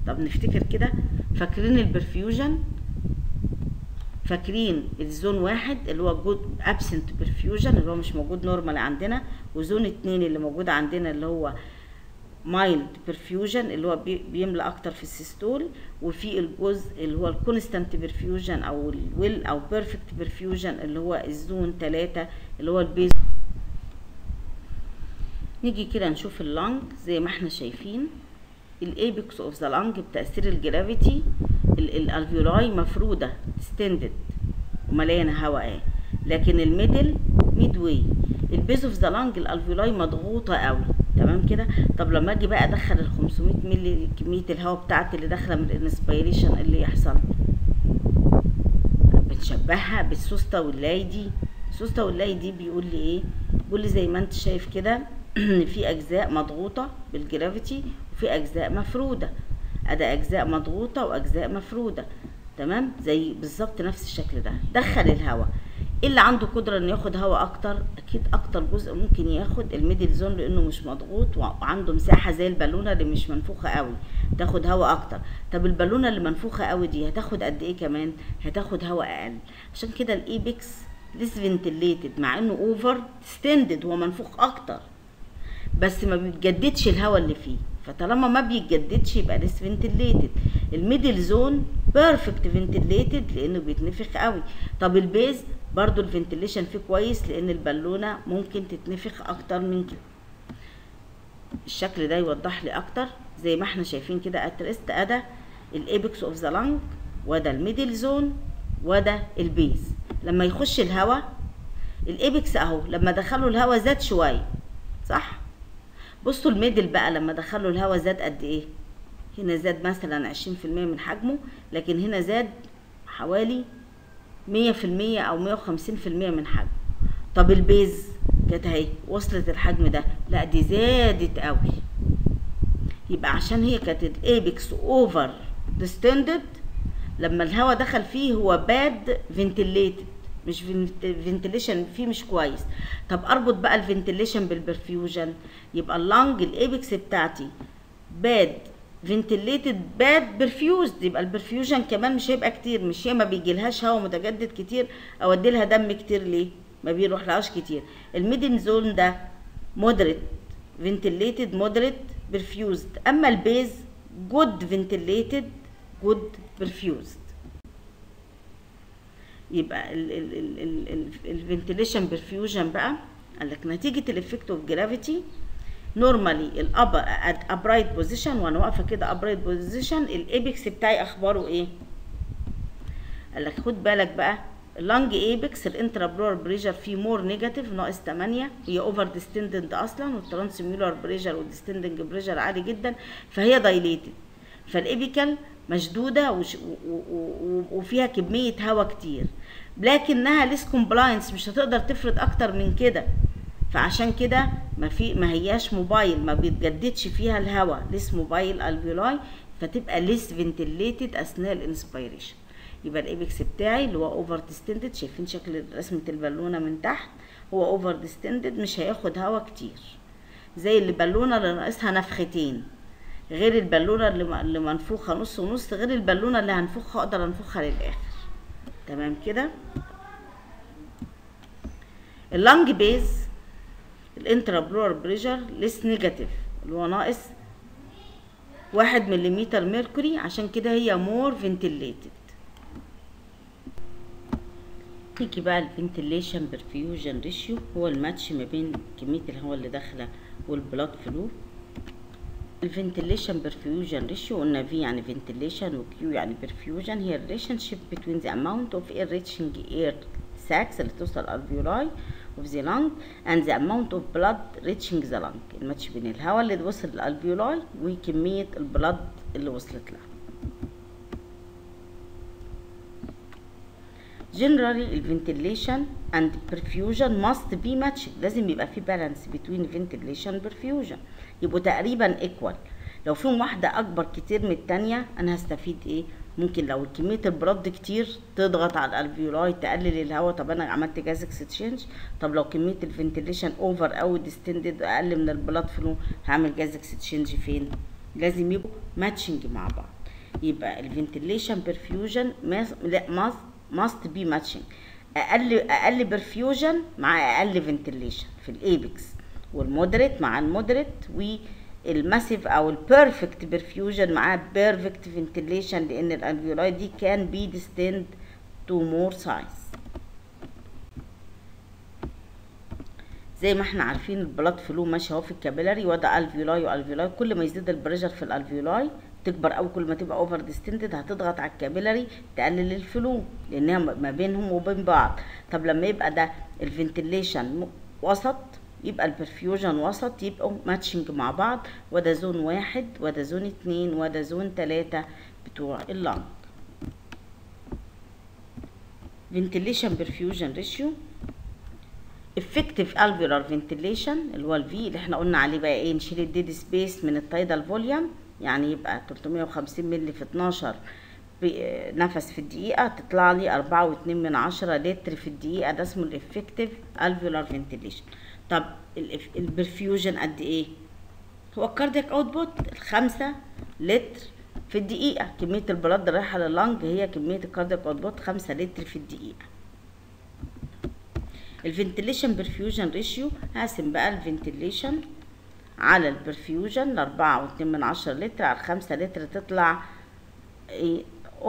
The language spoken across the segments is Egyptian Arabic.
طب نفتكر كده فاكرين البرفيوجن فاكرين الزون واحد اللي هو جود ابسنت برفيوجن اللي هو مش موجود نورمال عندنا وزون اتنين اللي موجود عندنا اللي هو مايلد برفيوجن اللي هو بيملى اكتر في السيستول وفي الجزء اللي هو الكونستانت برفيوجن او الويل او بيرفكت برفيوجن اللي هو الزون تلاتة اللي هو البيز نيجي كده نشوف اللنج زي ما احنا شايفين الايبكس اوف ذا لانج بتاثير الجرافيتي الالفيولاي مفروده ستندد ومليانه هواء لكن الميدل ميد واي البيز اوف ذا لانج الالفيولاي مضغوطه قوي تمام كده طب لما اجي بقى ادخل ال 500 مللي كميه الهواء بتاعتي اللي داخله من الانسبيريشن اللي يحصل بنشبهها بالسوسته واللاي دي السوسته واللاي دي بيقول لي ايه بيقول لي زي ما انت شايف كده ان في اجزاء مضغوطه بالجرافيتي وفي اجزاء مفروده ادي اجزاء مضغوطه واجزاء مفروده تمام زي بالظبط نفس الشكل ده دخل الهواء اللي عنده قدره انه ياخد هواء اكتر اكيد اكتر جزء ممكن ياخد الميدل زون لانه مش مضغوط وعنده مساحه زي البالونه اللي مش منفوخه قوي تاخد هواء اكتر طب البالونه اللي منفوخه قوي دي هتاخد قد ايه كمان هتاخد هواء اقل عشان كده الايبكس ليس فنتليتد مع انه اوفر ستندد هو منفوخ اكتر بس ما بيتجددش الهواء اللي فيه فطالما ما بيتجددش يبقى ليس فنتليتد الميدل زون بيرفكت فنتليتد لانه بيتنفخ قوي طب البيز برضو الفنتليشن فيه كويس لان البالونه ممكن تتنفخ اكتر من كده الشكل ده يوضح لي اكتر زي ما احنا شايفين كده اترست ادا الايبكس اوف ذا لانج وده الميدل زون وده البيز لما يخش الهواء الايبكس اهو لما دخلوا الهواء زاد شويه صح بصوا الميدل بقى لما دخلوا الهواء زاد قد ايه هنا زاد مثلا عشرين في المية من حجمه لكن هنا زاد حوالي مية في المية او مية وخمسين في المية من حجمه طب البيز كانت اهي وصلت الحجم ده لا دي زادت قوي يبقى عشان هي كانت الايبكس اوفر ديستندد لما الهواء دخل فيه هو باد فنتليتد مش فنتليشن فيه مش كويس طب اربط بقى الفنتليشن بالبرفيوجن يبقى اللنج الايبكس بتاعتي باد فنتليتد باد برفيوزد يبقى البرفيوجن كمان مش هيبقى كتير مش هي ما بيجيلهاش هواء متجدد كتير اودي لها دم كتير ليه ما بيروحلهاش كتير الميدن زون ده مودريت فنتليتد مودريت برفيوزد اما البيز جود فنتليتد جود برفيوزد يبقى الفنتليشن برفيوجن بقى قال لك نتيجه الافكت اوف جرافيتي نورمالي الاب ابرايت بوزيشن وانا واقفه كده ابرايت بوزيشن الايبكس بتاعي اخباره ايه قال لك خد بالك بقى اللانج ايبكس الانترا بلور بريشر فيه مور نيجاتيف ناقص 8 هي اوفر ديستندنت اصلا والترانسميولار بريشر والديستندنج بريشر عالي جدا فهي دايليتد فالايبيكال مشدوده وش و و وفيها كميه هواء كتير لكنها ليس كومبلاينس مش هتقدر تفرد اكتر من كده فعشان كده ما في ما هياش موبايل ما بيتجددش فيها الهواء ليس موبايل الفيولاي فتبقى ليس فنتليتد اثناء الانسبيريشن يبقى الايبكس بتاعي اللي هو اوفر ديستندد شايفين شكل رسمه البالونه من تحت هو اوفر ديستندد مش هياخد هواء كتير زي البالونه اللي ناقصها نفختين غير البالونه اللي اللي منفوخه نص ونص غير البالونه اللي هنفخها اقدر انفخها للاخر تمام كده اللانج بيز الانترا بلور بريشر ليس نيجاتيف اللي هو ناقص واحد مليمتر ميركوري عشان كده هي مور فنتليتد نيجي بقى الفنتليشن برفيوجن ريشيو هو الماتش ما بين كمية الهواء اللي داخلة والبلاد فلو الفنتليشن برفيوجن ريشيو قلنا في يعني فنتليشن وكيو يعني برفيوجن هي الريليشن شيب بتوين ذا اماونت اوف اير ريتشنج اير ساكس اللي توصل الفيولاي of the lung and the amount of blood reaching the lung الماتش بين الهواء اللي وصل للالفيولاي وكمية البلد اللي وصلت لها generally الفنتليشن and perfusion must be matched لازم يبقى في balance between ventilation and perfusion يبقوا تقريبا equal لو فيهم واحدة أكبر كتير من التانية أنا هستفيد إيه؟ ممكن لو كمية البلد كتير تضغط على الالفيولاي تقلل الهواء طب أنا عملت جاز اكستشينج طب لو كمية الفنتليشن اوفر أو ديستندد أقل من البلد فلو هعمل جاز اكستشينج فين؟ لازم يبقوا ماتشنج مع بعض يبقى الفنتيليشن برفيوجن must must be matching اقل اقل برفيوجن مع اقل فنتيليشن في الايبكس والمودريت مع المودريت والماسيف او البيرفكت برفيوجن مع بيرفكت فنتيليشن لان الالفيولاي دي كان بي ديستند تو مور سايز زي ما احنا عارفين البلاد فلو ماشي اهو في الكابيلاري وده الفيولاي والفيولاي كل ما يزيد البريشر في الالفيولاي تكبر قوي كل ما تبقى اوفر ديستندد هتضغط على الكابيلاري تقلل الفلو لانها ما بينهم وبين بعض طب لما يبقى ده الفنتيليشن وسط يبقى البرفيوجن وسط يبقوا ماتشنج مع بعض وده زون واحد وده زون اتنين وده زون تلاتة بتوع اللنج ventilation perfusion ratio effective alveolar ventilation اللي هو الفي اللي احنا قلنا عليه بقى ايه نشيل الديد سبيس من التايدال فوليوم يعني يبقى 350 مللي في 12 نفس في الدقيقة تطلع لي أربعة واتنين من عشرة لتر في الدقيقة ده اسمه الافكتيف الفيولار فنتيليشن طب البرفيوجن قد ايه؟ هو الكاردياك اوتبوت الخمسة لتر في الدقيقة كمية البلد رايحة لللنج هي كمية الكاردياك اوتبوت خمسة لتر في الدقيقة الفنتيليشن برفيوجن ريشيو هقسم بقى الفنتيليشن على البرفيوجن لأربعة واتنين من عشرة لتر على خمسة لتر تطلع ايه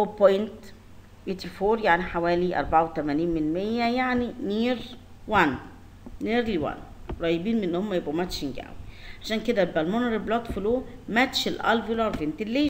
0.84 يعني حوالي أربعة وتمانين من مية يعني نير 1 نيرلي 1 قريبين من ان هم يبقوا ماتشنج اوي عشان كده البلمونري بلاد فلو ماتش الالفيولار فنتيليشن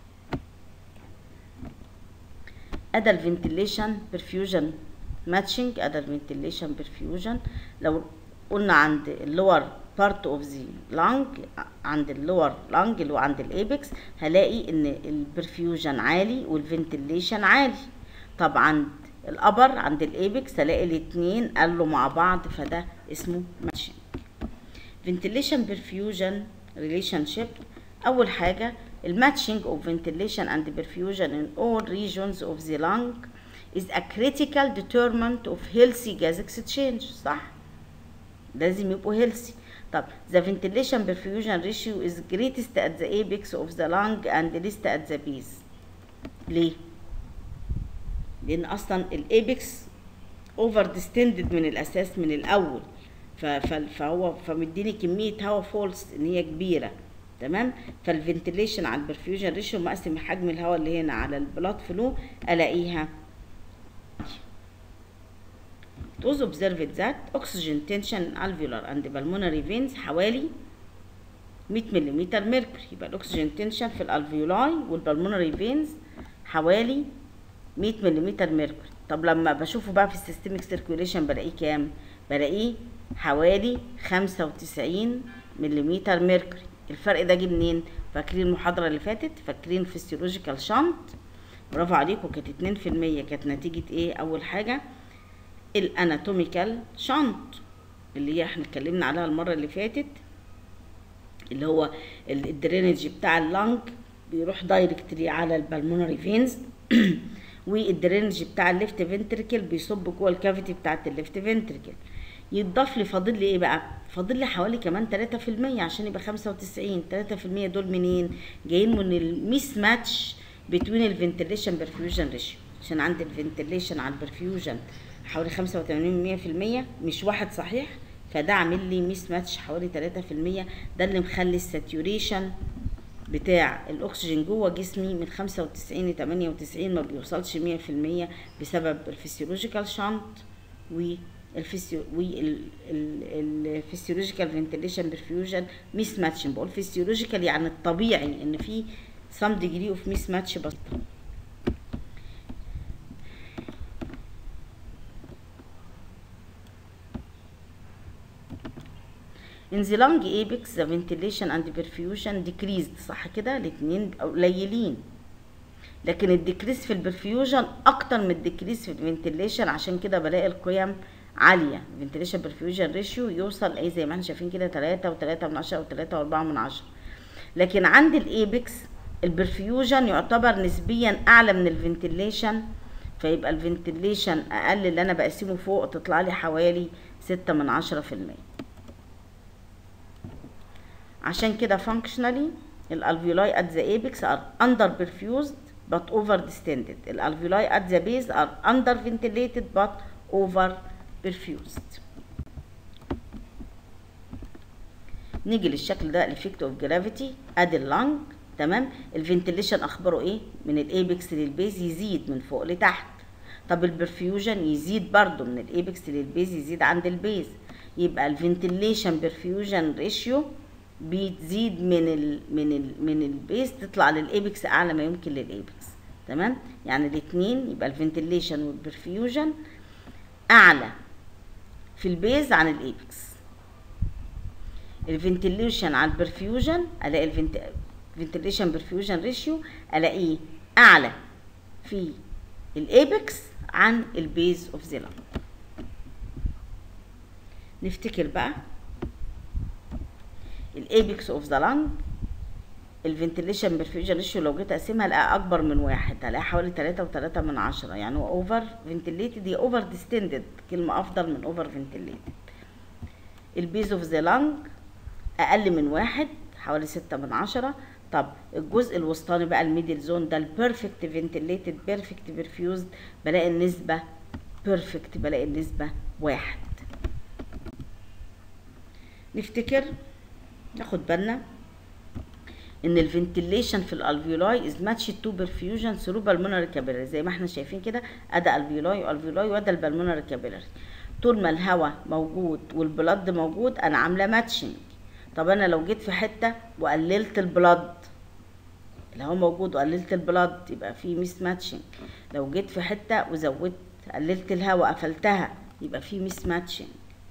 ادى الفنتيليشن برفيوجن ماتشنج ادى الفنتيليشن برفيوجن لو قلنا عند اللور بارت اوف ذا لانج عند اللور لانج اللي هو عند الايبكس هلاقي ان البرفيوجن عالي والفنتيليشن عالي طبعا الابر عند الايبكس هلاقي الاتنين قالوا مع بعض فده اسمه ماتشنج ventilation perfusion relationship اول حاجه الماتشنج of ventilation and perfusion in all regions of the lung is a critical determinant of healthy gas exchange صح لازم يبقوا healthy طب the ventilation perfusion ratio is greatest at the apex of the lung and least at the base ليه لان اصلا الايبكس اوفر ديستندد من الاساس من الاول فهو فمديني كميه هواء فولس ان هي كبيره تمام فالفنتيليشن على البرفيوجن ريشيو مقسم حجم الهواء اللي هنا على البلاد فلو الاقيها It was observed that oxygen tension alveolar and pulmonary veins حوالي 100 ملم ميركوري يبقى الاكسجين تنشن في الالفيولاي والبلمونري فينز حوالي 100 ملم ميركوري طب لما بشوفه بقى في السيستميك سيركيوليشن بلاقيه كام بلاقيه حوالي 95 ملم ميركوري الفرق ده جه منين فاكرين المحاضره اللي فاتت فاكرين فيسيولوجيكال شانت برافو عليكم كانت 2% كانت نتيجه ايه اول حاجه الاناتوميكال شانت اللي هي احنا اتكلمنا عليها المره اللي فاتت اللي هو الدرينج بتاع اللنج بيروح دايركتلي على البلمونري فينز والدرينج بتاع الليفت فنتريكل بيصب جوه الكافيتي بتاعت الليفت فنتريكل يتضاف لي فاضل لي ايه بقى فاضل لي حوالي كمان 3% عشان يبقى 95 3% دول منين جايين من الميس ماتش بين الفنتيليشن برفيوجن ريشيو عشان عندي الفنتيليشن على البرفيوجن حوالي 85 100% مش واحد صحيح فده عامل لي ميس ماتش حوالي 3% ده اللي مخلي الساتوريشن بتاع الاكسجين جوه جسمي من 95 ل 98 ما بيوصلش 100% بسبب الفسيولوجيكال شانت والفسيو والفسيولوجيكال فنتيليشن برفيوجن ميس ماتشنج بقول فسيولوجيكال يعني الطبيعي ان في some degree of mismatch بسيطه In the lung apex the ventilation and perfusion decreased صح كده الاتنين قليلين لكن الديكريس في البرفيوجن اكتر من الديكريس في الفنتيليشن عشان كده بلاقي القيم عاليه فنتيليشن برفيوجن ريشيو يوصل ايه زي ما احنا شايفين كده 3 و3 من 10 و3 و4 من 10 لكن عند الايبكس البرفيوجن يعتبر نسبيا اعلى من الفنتيليشن فيبقى الفنتيليشن اقل اللي انا بقسمه فوق تطلع لي حوالي 6 من 10 في المية عشان كده functionally الالفيولاي at the apex are under perfused but over distended الالفيولاي at the base are under ventilated but over perfused نيجي للشكل ده الافكت اوف جرافيتي ادي اللنج تمام الفنتليشن اخباره ايه من الايبكس للبيز يزيد من فوق لتحت طب البرفيوجن يزيد برضو من الايبكس للبيز يزيد عند البيز يبقى الفنتليشن برفيوجن ريشيو بتزيد من ال من ال من البيز تطلع للايبكس اعلى ما يمكن للايبكس تمام يعني الاثنين يبقى الفنتليشن والبرفيوجن اعلى في البيز عن الايبكس الفنتليشن على البرفيوجن الاقي الفنت فنتليشن برفيوجن ريشيو الاقيه اعلى في الايبكس عن البيز اوف ذا لانج نفتكر بقى الايبكس اوف ذا لانج الفنتليشن برفيوجن ريشيو لو جيت اقسمها الاقيها اكبر من واحد هلاقيها حوالي تلاتة وتلاتة من عشرة يعني هو اوفر فنتليتد هي اوفر ديستندد كلمة افضل من اوفر فنتليتد البيز اوف ذا لانج اقل من واحد حوالي ستة من عشرة طب الجزء الوسطاني بقى الميدل زون ده البيرفكت فنتليتد بيرفكت برفيوزد بلاقي النسبة بيرفكت بلاقي النسبة واحد نفتكر ناخد بالنا ان الفنتليشن في الالفيولاي از ماتش تو برفيوجن ثرو بالمونري كابيلاري زي ما احنا شايفين كده ادي الفيولاي والفيولاي وده البالمونري كابيلاري طول ما الهواء موجود والبلد موجود انا عامله ماتشنج طب انا لو جيت في حته وقللت البلد الهواء موجود وقللت البلد يبقى في ميس ماتشنج لو جيت في حته وزودت قللت الهواء قفلتها يبقى في ميس ماتشنج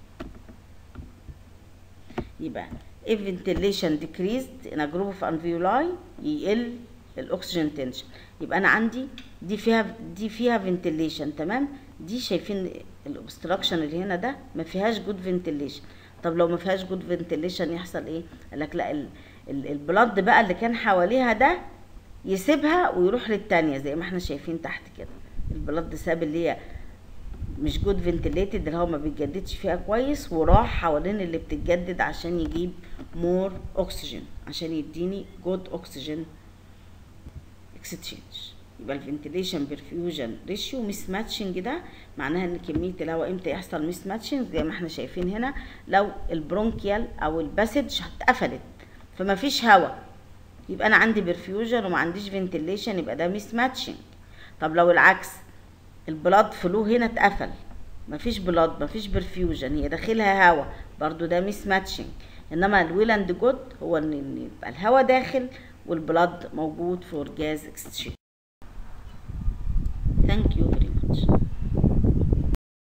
يبقى if ventilation decreased in a group of alveoli يقل الاكسجين تنشن يبقى انا عندي دي فيها دي فيها فنتيليشن تمام دي شايفين الاوبستراكشن اللي هنا ده ما فيهاش جود فنتيليشن طب لو ما فيهاش جود فنتيليشن يحصل ايه قال لك لا البلد بقى اللي كان حواليها ده يسيبها ويروح للتانية زي ما احنا شايفين تحت كده البلد ساب اللي هي مش جود فنتليتد اللي هو ما بيتجددش فيها كويس وراح حوالين اللي بتتجدد عشان يجيب مور اكسجين عشان يديني جود اكسجين اكستشينج يبقى الفنتليشن برفيوجن ريشيو ميس ماتشنج ده معناها ان كميه الهواء امتى يحصل ميس ماتشنج زي ما احنا شايفين هنا لو البرونكيال او الباسج اتقفلت فما فيش هواء يبقى انا عندي برفيوجن وما عنديش فنتليشن يبقى ده ميس ماتشنج طب لو العكس البلاد فلو هنا اتقفل مفيش بلاد مفيش برفيوجن هي داخلها هوا برضو ده ميس ماتشنج انما الويل اند جود هو ان يبقى الهوا داخل والبلاد موجود فور جاز اكستشينج ثانك يو فيري ماتش